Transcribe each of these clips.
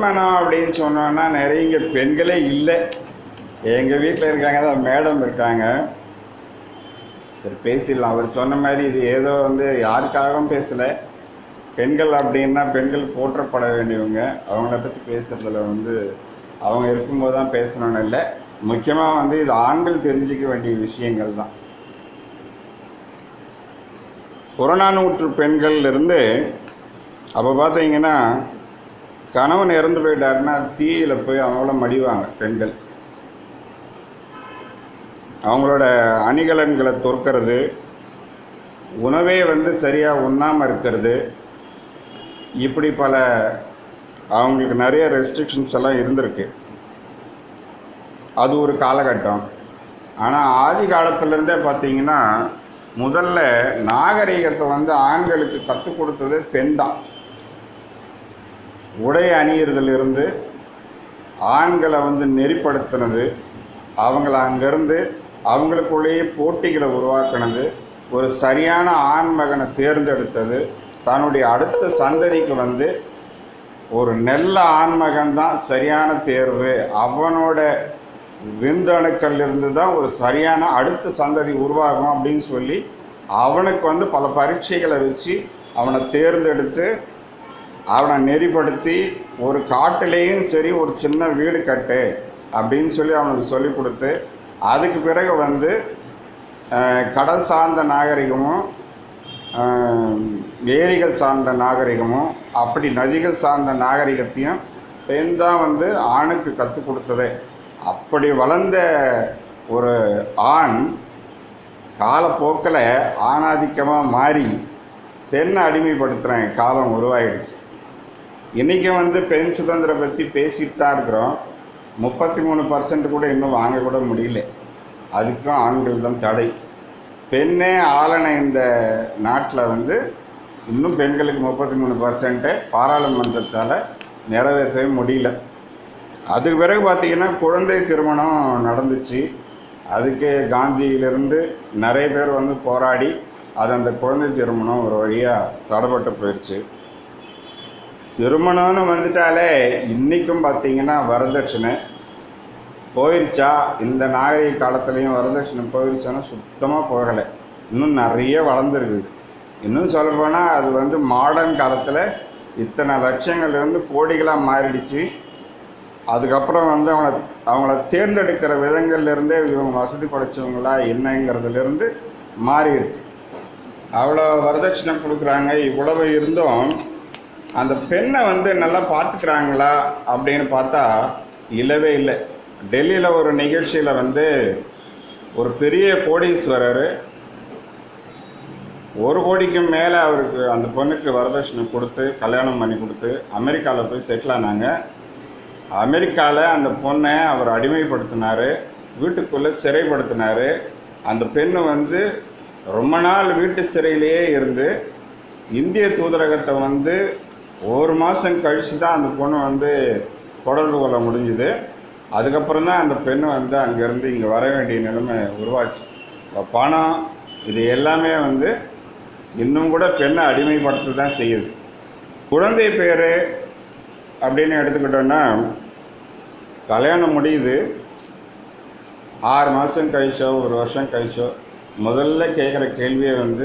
திருமணம் அப்படின்னு சொன்னோன்னா நிறைய இங்கே பெண்களே இல்லை எங்கள் வீட்டில் இருக்காங்க தான் மேடம் இருக்காங்க சரி பேசிடலாம் அவர் சொன்ன மாதிரி இது ஏதோ வந்து யாருக்காகவும் பேசலை பெண்கள் அப்படின்னா பெண்கள் போற்றப்பட வேண்டியவங்க அவங்கள பற்றி பேசுகிறதுல வந்து அவங்க இருக்கும்போது தான் பேசணும்னு இல்லை முக்கியமாக வந்து இது ஆண்கள் தெரிஞ்சிக்க வேண்டிய விஷயங்கள் தான் புறநானூற்று பெண்கள் இருந்து அப்போ பார்த்தீங்கன்னா கணவன் இறந்து போயிட்டாருன்னா தீயில போய் அவங்கள மடிவாங்க பெண்கள் அவங்களோட அணிகலன்களை தொற்கிறது உணவே வந்து சரியாக உண்ணாமல் இருக்கிறது இப்படி பல அவங்களுக்கு நிறைய ரெஸ்ட்ரிக்ஷன்ஸ் எல்லாம் இருந்திருக்கு அது ஒரு காலகட்டம் ஆனால் ஆதி காலத்துலேருந்தே பார்த்தீங்கன்னா முதல்ல நாகரிகத்தை வந்து ஆண்களுக்கு கற்றுக் கொடுத்தது பெண் தான் உடை அணியிறதுலேருந்து ஆண்களை வந்து நெறிப்படுத்தினது அவங்கள அங்கேருந்து அவங்களுக்குள்ளேயே போட்டிகளை உருவாக்குனது ஒரு சரியான ஆண் மகனை தேர்ந்தெடுத்தது தன்னுடைய அடுத்த சந்ததிக்கு வந்து ஒரு நல்ல ஆண்மகன் தான் சரியான தேர்வு அவனோட விந்தணுக்கள் இருந்து தான் ஒரு சரியான அடுத்த சந்ததி உருவாகும் அப்படின்னு சொல்லி அவனுக்கு வந்து பல பரீட்சைகளை வச்சு அவனை தேர்ந்தெடுத்து அவனை நெறிப்படுத்தி ஒரு காட்டிலேயும் சரி ஒரு சின்ன வீடு கட்டு அப்படின்னு சொல்லி அவனுக்கு சொல்லி கொடுத்து அதுக்கு பிறகு வந்து அஹ், கடல் சார்ந்த நாகரிகமும் அஹ், ஏரிகள் சார்ந்த நாகரிகமும் அப்படி நதிகள் சார்ந்த நாகரிகத்தையும் பெண் தான் வந்து ஆணுக்கு கற்றுக் கொடுத்ததே அப்படி வளர்ந்த ஒரு ஆண் காலப்போக்கில் ஆணாதிக்கமாக மாறி பெண்ணை அடிமைப்படுத்துகிறேன் காலம் உருவாயிடுச்சு இன்றைக்கி வந்து பெண் சுதந்திரம் பற்றி பேசிட்டு தான் இருக்கிறோம் முப்பத்தி மூணு பர்சன்ட் கூட இன்னும் வாங்க கூட முடியல அதுக்கும் ஆண்கள் தான் தடை பெண்ணே ஆளன இந்த நாட்டில் வந்து இன்னும் பெண்களுக்கு முப்பத்தி மூணு பர்சன்ட்டு பாராளுமன்றத்தால் நிறைவேற்றவே முடியல அதுக்கு பிறகு பார்த்தீங்கன்னா குழந்தை திருமணம் நடந்துச்சு அதுக்கு காந்தியிலிருந்து நிறைய பேர் வந்து போராடி அது அந்த குழந்தை திருமணம் ஒரு வழியாக தடைப்பட்டு போயிடுச்சு திருமணம்னு வந்துட்டாலே இன்றைக்கும் பார்த்தீங்கன்னா வரதட்சணை போயிருச்சா இந்த நாகரிக காலத்துலேயும் வரதட்சணை போயிருச்சான்னா சுத்தமாக போகலை இன்னும் நிறைய வளர்ந்துருக்குது இன்னும் சொல்லப்போனால் அது வந்து மாடர்ன் காலத்தில் இத்தனை லட்சங்கள்லேருந்து கோடிகளாக மாறிடுச்சு அதுக்கப்புறம் வந்து அவங்கள அவங்கள தேர்ந்தெடுக்கிற விதங்கள்லேருந்தே இவங்க வசதி படைச்சவங்களா என்னங்கிறதுலேருந்து மாறி இருக்கு அவ்வளோ வரதட்சணை கொடுக்குறாங்க இவ்வளவு இருந்தும் அந்த பெண்ணை வந்து நல்லா பார்த்துக்கிறாங்களா அப்படின்னு பார்த்தா இல்லவே இல்லை டெல்லியில் ஒரு நிகழ்ச்சியில் வந்து ஒரு பெரிய கோடீஸ்வரர் ஒரு கோடிக்கும் மேலே அவருக்கு அந்த பொண்ணுக்கு வரதட்சணை கொடுத்து கல்யாணம் பண்ணி கொடுத்து அமெரிக்காவில் போய் செட்டில் ஆனாங்க அமெரிக்காவில் அந்த பொண்ணை அவர் அடிமைப்படுத்தினார் வீட்டுக்குள்ளே சிறைப்படுத்தினார் அந்த பெண்ணு வந்து ரொம்ப நாள் வீட்டு சிறையிலேயே இருந்து இந்திய தூதரகத்தை வந்து ஒரு மாதம் கழித்து தான் அந்த பொண்ணு வந்து தொடர்பு கொள்ள முடிஞ்சுது அதுக்கப்புறம் தான் அந்த பெண்ணு வந்து அங்கேருந்து இங்கே வர வேண்டிய நிலைமை உருவாச்சு இப்போ பணம் இது எல்லாமே வந்து இன்னும் கூட பெண்ணை அடிமைப்படுத்த தான் செய்யுது குழந்தை பேர் அப்படின்னு எடுத்துக்கிட்டோன்னா கல்யாணம் முடியுது ஆறு மாதம் கழிச்சோ ஒரு வருஷம் கழிச்சோ முதல்ல கேட்குற கேள்வியே வந்து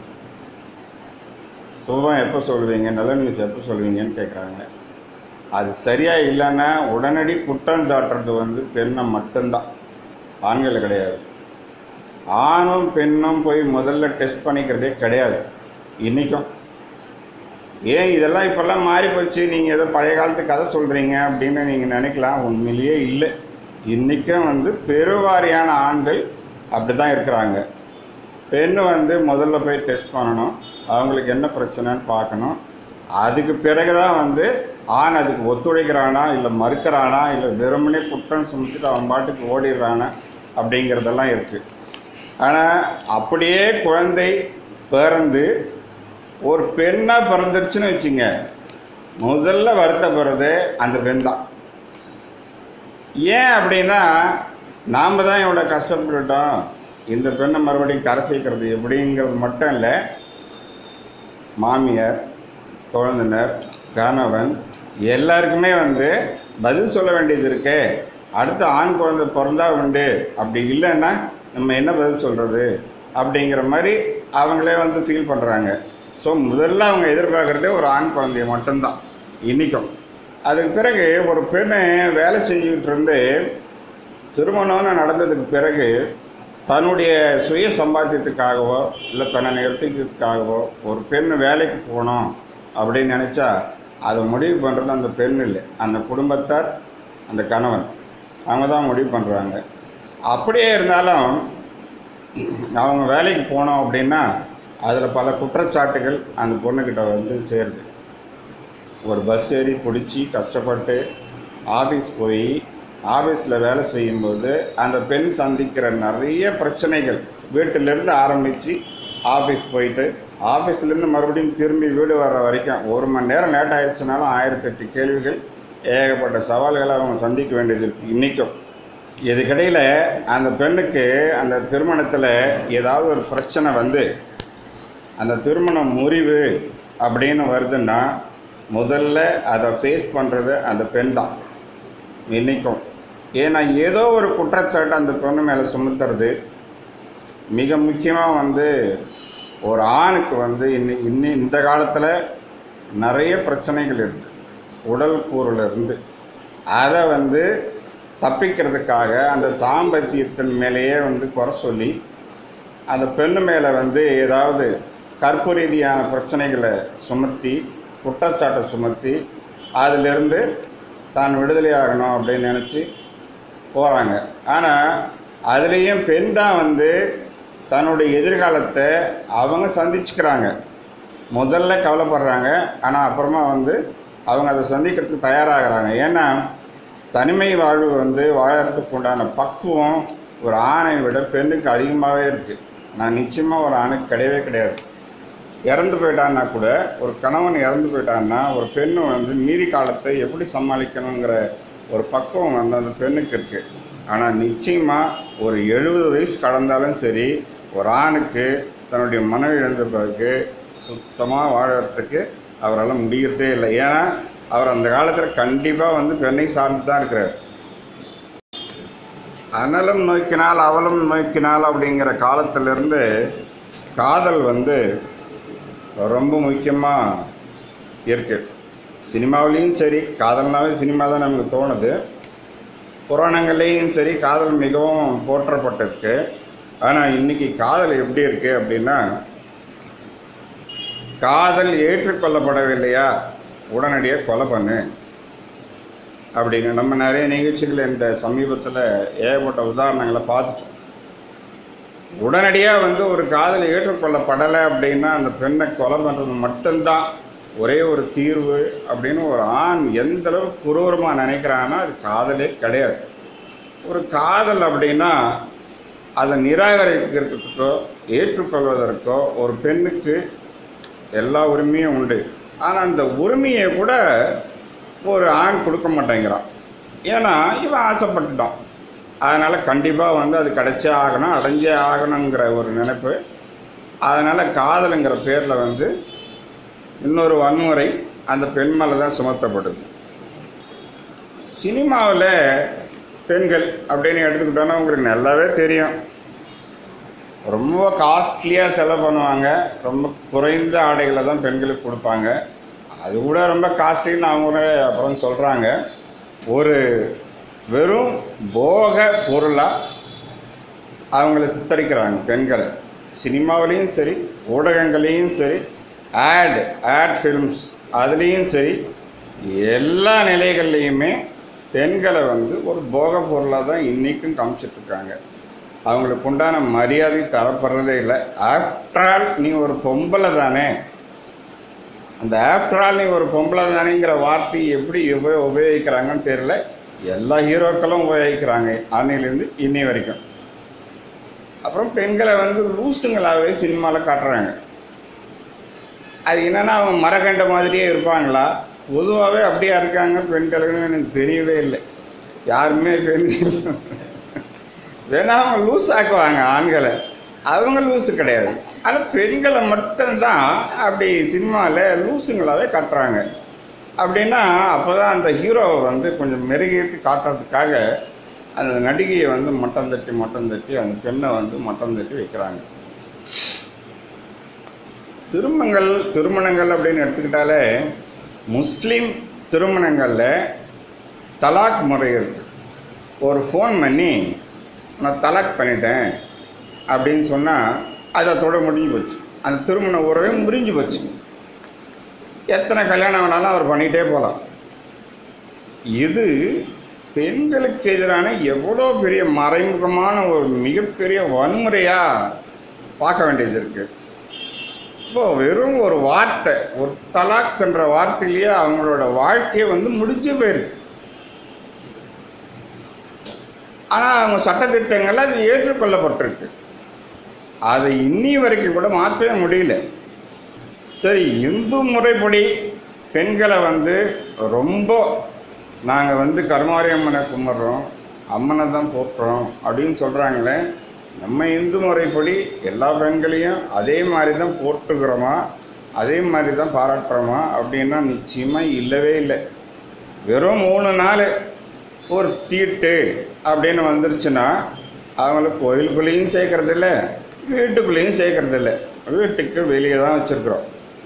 சுபம் எப்போ சொல்லுவீங்க நல்ல நியூஸ் எப்போ சொல்லுவீங்கன்னு கேட்குறாங்க அது சரியாக இல்லைன்னா உடனடி குற்றம் சாட்டுறது வந்து பெண்ணை மட்டும்தான் ஆண்கள் கிடையாது ஆணும் பெண்ணும் போய் முதல்ல டெஸ்ட் பண்ணிக்கிறதே கிடையாது இன்றைக்கும் ஏன் இதெல்லாம் இப்போல்லாம் மாறி போச்சு நீங்கள் ஏதோ பழைய காலத்து கதை சொல்கிறீங்க அப்படின்னு நீங்கள் நினைக்கலாம் உண்மையிலேயே இல்லை இன்றைக்கும் வந்து பெருவாரியான ஆண்கள் அப்படி தான் இருக்கிறாங்க பெண்ணு வந்து முதல்ல போய் டெஸ்ட் பண்ணணும் அவங்களுக்கு என்ன பிரச்சனைன்னு பார்க்கணும் அதுக்கு பிறகு தான் வந்து ஆண் அதுக்கு ஒத்துழைக்கிறானா இல்லை மறுக்கிறானா இல்லை வெறுமனே குற்றம் சுமத்திட்டு அவன் பாட்டுக்கு ஓடிடுறானா அப்படிங்கிறதெல்லாம் இருக்குது ஆனால் அப்படியே குழந்தை பிறந்து ஒரு பெண்ணாக பிறந்துருச்சுன்னு வச்சுங்க முதல்ல வருத்தப்படுறது அந்த பெண் தான் ஏன் அப்படின்னா நாம் தான் இவ்வளோ கஷ்டப்பட்டுட்டோம் இந்த பெண்ணை மறுபடியும் கரை சேர்க்கறது எப்படிங்கிறது மட்டும் இல்லை மாமியார் குழந்தினர் கணவன் எல்லாருக்குமே வந்து பதில் சொல்ல வேண்டியது இருக்கு அடுத்து ஆண் குழந்தை பிறந்தா உண்டு அப்படி இல்லைன்னா நம்ம என்ன பதில் சொல்கிறது அப்படிங்கிற மாதிரி அவங்களே வந்து ஃபீல் பண்ணுறாங்க ஸோ முதல்ல அவங்க எதிர்பார்க்குறதே ஒரு ஆண் குழந்தைய மட்டும்தான் இன்றைக்கும் அதுக்கு பிறகு ஒரு பெண்ணை வேலை செஞ்சுக்கிட்டு இருந்து திருமணம்னு நடந்ததுக்கு பிறகு தன்னுடைய சுய சம்பாத்தியத்துக்காகவோ இல்லை தன்னை நிறுத்திக்கிறதுக்காகவோ ஒரு பெண் வேலைக்கு போகணும் அப்படின்னு நினச்சா அதை முடிவு பண்ணுறது அந்த பெண் இல்லை அந்த குடும்பத்தார் அந்த கணவன் அவங்க தான் முடிவு பண்ணுறாங்க அப்படியே இருந்தாலும் அவங்க வேலைக்கு போனோம் அப்படின்னா அதில் பல குற்றச்சாட்டுகள் அந்த பொண்ணுக்கிட்ட வந்து சேருது ஒரு பஸ் ஏறி பிடிச்சி கஷ்டப்பட்டு ஆஃபீஸ் போய் ஆஃபீஸில் வேலை செய்யும்போது அந்த பெண் சந்திக்கிற நிறைய பிரச்சனைகள் வீட்டிலேருந்து ஆரம்பித்து ஆஃபீஸ் போயிட்டு ஆஃபீஸ்லேருந்து மறுபடியும் திரும்பி வீடு வர்ற வரைக்கும் ஒரு மணி நேரம் லேட் ஆயிடுச்சுனாலும் ஆயிரத்தெட்டு கேள்விகள் ஏகப்பட்ட சவால்களை அவங்க சந்திக்க வேண்டியது இருக்குது இன்றைக்கும் இதுக்கிடையில் அந்த பெண்ணுக்கு அந்த திருமணத்தில் ஏதாவது ஒரு பிரச்சனை வந்து அந்த திருமணம் முறிவு அப்படின்னு வருதுன்னா முதல்ல அதை ஃபேஸ் பண்ணுறது அந்த பெண் தான் இன்றைக்கும் ஏன்னா ஏதோ ஒரு குற்றச்சாட்டு அந்த பொண்ணு மேலே சுமத்துறது மிக முக்கியமாக வந்து ஒரு ஆணுக்கு வந்து இன்னி இன்னி இந்த காலத்தில் நிறைய பிரச்சனைகள் இருக்குது உடல் கூறுல இருந்து அதை வந்து தப்பிக்கிறதுக்காக அந்த தாம்பத்தியத்தின் மேலேயே வந்து குறை சொல்லி அந்த பெண்ணு மேலே வந்து ஏதாவது கற்பு ரீதியான பிரச்சனைகளை சுமத்தி குற்றச்சாட்டை சுமத்தி அதிலிருந்து தான் விடுதலை ஆகணும் அப்படின்னு நினச்சி போகிறாங்க ஆனால் அதுலேயும் பெண் தான் வந்து தன்னுடைய எதிர்காலத்தை அவங்க சந்திச்சுக்கிறாங்க முதல்ல கவலைப்படுறாங்க ஆனால் அப்புறமா வந்து அவங்க அதை சந்திக்கிறதுக்கு தயாராகிறாங்க ஏன்னா தனிமை வாழ்வு வந்து வாழறதுக்கு உண்டான பக்குவம் ஒரு ஆணை விட பெண்ணுக்கு அதிகமாகவே இருக்குது நான் நிச்சயமாக ஒரு ஆணுக்கு கிடையவே கிடையாது இறந்து போயிட்டான்னா கூட ஒரு கணவன் இறந்து போயிட்டான்னா ஒரு பெண்ணு வந்து மீதி காலத்தை எப்படி சமாளிக்கணுங்கிற ஒரு பக்குவம் வந்து அந்த பெண்ணுக்கு இருக்குது ஆனால் நிச்சயமாக ஒரு எழுபது வயசு கடந்தாலும் சரி ஒரு ஆணுக்கு தன்னுடைய மனைவி இழந்த பிறகு சுத்தமாக வாழறதுக்கு அவரால் முடியறதே இல்லை ஏன்னா அவர் அந்த காலத்தில் கண்டிப்பாக வந்து பெண்ணை சார்ந்து தான் இருக்கிறார் அனலும் நோக்கினால் அவளும் நோக்கினால் அப்படிங்கிற காலத்திலிருந்து காதல் வந்து ரொம்ப முக்கியமாக இருக்குது சினிமாவிலையும் சரி காதல்னாவே சினிமா தான் நமக்கு தோணுது புராணங்கள்லேயும் சரி காதல் மிகவும் போற்றப்பட்டிருக்கு ஆனால் இன்றைக்கி காதல் எப்படி இருக்குது அப்படின்னா காதல் ஏற்றுக்கொள்ளப்படவில்லையா உடனடியாக கொலை பண்ணு அப்படின்னு நம்ம நிறைய நிகழ்ச்சிகள் இந்த சமீபத்தில் ஏகப்பட்ட உதாரணங்களை பார்த்துட்டோம் உடனடியாக வந்து ஒரு காதல் ஏற்றுக்கொள்ளப்படலை அப்படின்னா அந்த பெண்ணை கொலை பண்ணுறது மட்டும்தான் ஒரே ஒரு தீர்வு அப்படின்னு ஒரு ஆண் எந்த அளவுக்கு குரூரமாக நினைக்கிறான்னா அது காதலே கிடையாது ஒரு காதல் அப்படின்னா அதை நிராகரிக்கிறதுக்கோ ஏற்றுக்கொள்வதற்கோ ஒரு பெண்ணுக்கு எல்லா உரிமையும் உண்டு ஆனால் அந்த உரிமையை கூட ஒரு ஆண் கொடுக்க மாட்டேங்கிறான் ஏன்னா இவன் ஆசைப்பட்டுட்டான் அதனால் கண்டிப்பாக வந்து அது கிடைச்சே ஆகணும் அடைஞ்சே ஆகணுங்கிற ஒரு நினைப்பு அதனால் காதலுங்கிற பேரில் வந்து இன்னொரு வன்முறை அந்த பெண் மேலே தான் சுமத்தப்படுது சினிமாவில் பெண்கள் அப்படின்னு எடுத்துக்கிட்டோன்னா உங்களுக்கு நல்லாவே தெரியும் ரொம்ப காஸ்ட்லியாக செலவு பண்ணுவாங்க ரொம்ப குறைந்த ஆடைகளை தான் பெண்களுக்கு கொடுப்பாங்க அது கூட ரொம்ப காஸ்ட்லின்னு அவங்களே அப்புறம் சொல்கிறாங்க ஒரு வெறும் போக பொருளாக அவங்கள சித்தரிக்கிறாங்க பெண்களை சினிமாவிலையும் சரி ஊடகங்களையும் சரி ஆட் ஆட் ஃபிலிம்ஸ் அதுலேயும் சரி எல்லா நிலைகள்லையுமே பெண்களை வந்து ஒரு போக பொருளாக தான் இன்றைக்கும் காமிச்சிட்ருக்காங்க அவங்களுக்கு உண்டான மரியாதை தரப்படுறதே இல்லை ஆஃப்டர் ஆல் நீ ஒரு பொம்பளை தானே அந்த ஆஃப்டர் ஆல் நீ ஒரு பொம்பளை தானேங்கிற வார்த்தையை எப்படி உப உபயோகிக்கிறாங்கன்னு தெரியல எல்லா ஹீரோக்களும் உபயோகிக்கிறாங்க அன்னையிலேருந்து இன்னி வரைக்கும் அப்புறம் பெண்களை வந்து லூசுங்களாகவே சினிமாவில் காட்டுறாங்க அது என்னென்னா அவங்க மரக்கண்ட மாதிரியே இருப்பாங்களா பொதுவாகவே அப்படியா இருக்காங்க பெண்களுக்குன்னு எனக்கு தெரியவே இல்லை யாருமே பெண்கள் வேணா அவங்க லூஸ் ஆக்குவாங்க ஆண்களை அவங்க லூஸு கிடையாது ஆனால் பெண்களை மட்டும்தான் அப்படி சினிமாவில் லூசுங்களாகவே கட்டுறாங்க அப்படின்னா அப்போ தான் அந்த ஹீரோவை வந்து கொஞ்சம் மெருகேற்றி காட்டுறதுக்காக அந்த நடிகையை வந்து மட்டம் தட்டி மட்டம் தட்டி அந்த பெண்ணை வந்து மட்டம் தட்டி வைக்கிறாங்க திருமணங்கள் திருமணங்கள் அப்படின்னு எடுத்துக்கிட்டாலே முஸ்லீம் திருமணங்களில் தலாக் முறை இருக்கு ஒரு ஃபோன் பண்ணி நான் தலாக் பண்ணிட்டேன் அப்படின்னு சொன்னால் அதை தொட முடிஞ்சு போச்சு அந்த திருமண உறவே முறிஞ்சு போச்சு எத்தனை கல்யாணம் வேணாலும் அவர் பண்ணிகிட்டே போகலாம் இது பெண்களுக்கு எதிரான எவ்வளோ பெரிய மறைமுகமான ஒரு மிகப்பெரிய வன்முறையாக பார்க்க வேண்டியது இருக்குது இப்போ வெறும் ஒரு வார்த்தை ஒரு தலாக்ன்ற வார்த்தையிலேயே அவங்களோட வாழ்க்கையை வந்து முடிஞ்சு போயிருக்கு ஆனால் அவங்க சட்டத்திட்டங்கள் அது ஏற்றுக்கொள்ளப்பட்டிருக்கு அதை இன்னி வரைக்கும் கூட மாற்றவே முடியல சரி இந்து முறைப்படி பெண்களை வந்து ரொம்ப நாங்கள் வந்து கருமாரி அம்மனை கும்பிட்றோம் அம்மனை தான் போற்றுறோம் அப்படின்னு சொல்கிறாங்களே நம்ம இந்து முறைப்படி எல்லா பெண்களையும் அதே மாதிரி தான் போற்றுகிறோமா அதே மாதிரி தான் பாராட்டுறோமா அப்படின்னா நிச்சயமாக இல்லவே இல்லை வெறும் மூணு நாள் ஒரு தீட்டு அப்படின்னு வந்துருச்சுன்னா அவங்கள கோயிலுக்குள்ளேயும் சேர்க்கறதில்ல வீட்டுக்குள்ளேயும் சேர்க்கறதில்ல வீட்டுக்கு வெளியே தான் வச்சுருக்குறோம்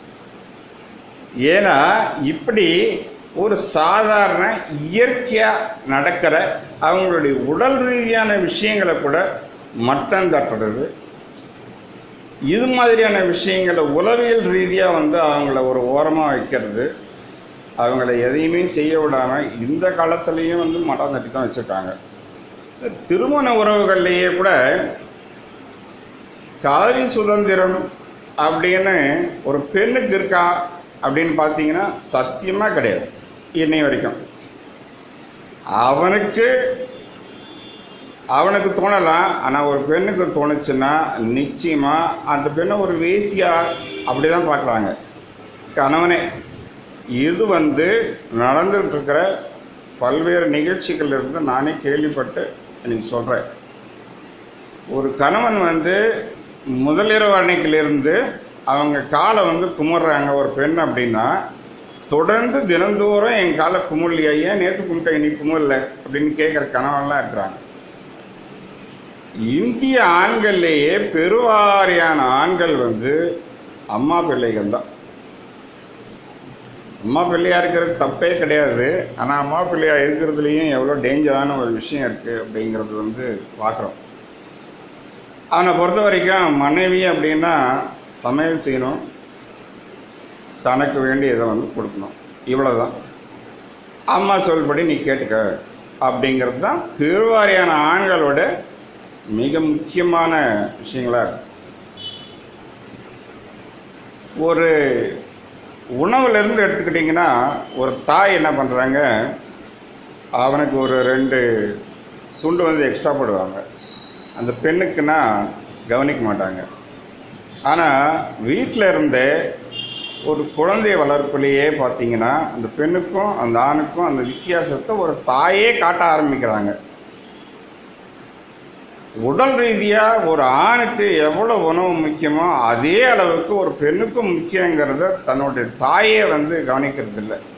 ஏன்னா இப்படி ஒரு சாதாரண இயற்கையாக நடக்கிற அவங்களுடைய உடல் ரீதியான விஷயங்களை கூட மட்டம் தட்டுறது இது மாதிரியான விஷயங்களை உளவியல் ரீதியாக வந்து அவங்கள ஒரு ஓரமாக வைக்கிறது அவங்கள எதையுமே செய்ய விடாமல் இந்த காலத்துலேயும் வந்து மட்டம் தட்டி தான் வச்சுருக்காங்க சரி திருமண உறவுகள்லேயே கூட காதலி சுதந்திரம் அப்படின்னு ஒரு பெண்ணுக்கு இருக்கா அப்படின்னு பார்த்தீங்கன்னா சத்தியமாக கிடையாது இன்னை வரைக்கும் அவனுக்கு அவனுக்கு தோணலாம் ஆனால் ஒரு பெண்ணுக்கு தோணுச்சுன்னா நிச்சயமாக அந்த பெண்ணை ஒரு வேசியாக அப்படி தான் பார்க்குறாங்க கணவனே இது வந்து நடந்துகிட்டு இருக்கிற பல்வேறு நிகழ்ச்சிகள் இருந்து நானே கேள்விப்பட்டு எனக்கு சொல்கிறேன் ஒரு கணவன் வந்து முதலிரவு அன்னைக்கிலிருந்து அவங்க காலை வந்து கும்பிட்றாங்க ஒரு பெண் அப்படின்னா தொடர்ந்து தினந்தோறும் என் காலை கும்பிடலையா ஏன் நேற்று கும்பிட்டேன் நீ கும்பிடல அப்படின்னு கேட்குற கணவன்லாம் இருக்கிறாங்க இந்திய ஆண்கள்லேயே பெருவாரியான ஆண்கள் வந்து அம்மா பிள்ளைகள் தான் அம்மா பிள்ளையாக இருக்கிறது தப்பே கிடையாது ஆனால் அம்மா பிள்ளையாக இருக்கிறதுலையும் எவ்வளோ டேஞ்சரான ஒரு விஷயம் இருக்குது அப்படிங்கிறது வந்து பார்க்குறோம் அவனை பொறுத்த வரைக்கும் மனைவி அப்படின்னா சமையல் செய்யணும் தனக்கு வேண்டியதை வந்து கொடுக்கணும் இவ்வளோதான் அம்மா சொல்படி நீ கேட்டுக்க அப்படிங்கிறது தான் பெருவாரியான ஆண்களோட மிக முக்கியமான விஷயங்களாக இருக்கு ஒரு உணவுலேருந்து எடுத்துக்கிட்டிங்கன்னா ஒரு தாய் என்ன பண்ணுறாங்க அவனுக்கு ஒரு ரெண்டு துண்டு வந்து எக்ஸ்ட்ரா போடுவாங்க அந்த பெண்ணுக்குன்னா கவனிக்க மாட்டாங்க ஆனால் வீட்டில் இருந்தே ஒரு குழந்தை வளர்ப்புலேயே பார்த்தீங்கன்னா அந்த பெண்ணுக்கும் அந்த ஆணுக்கும் அந்த வித்தியாசத்தை ஒரு தாயே காட்ட ஆரம்பிக்கிறாங்க உடல் ரீதியாக ஒரு ஆணுக்கு எவ்வளோ உணவு முக்கியமோ அதே அளவுக்கு ஒரு பெண்ணுக்கும் முக்கியங்கிறத தன்னுடைய தாயே வந்து கவனிக்கிறது இல்லை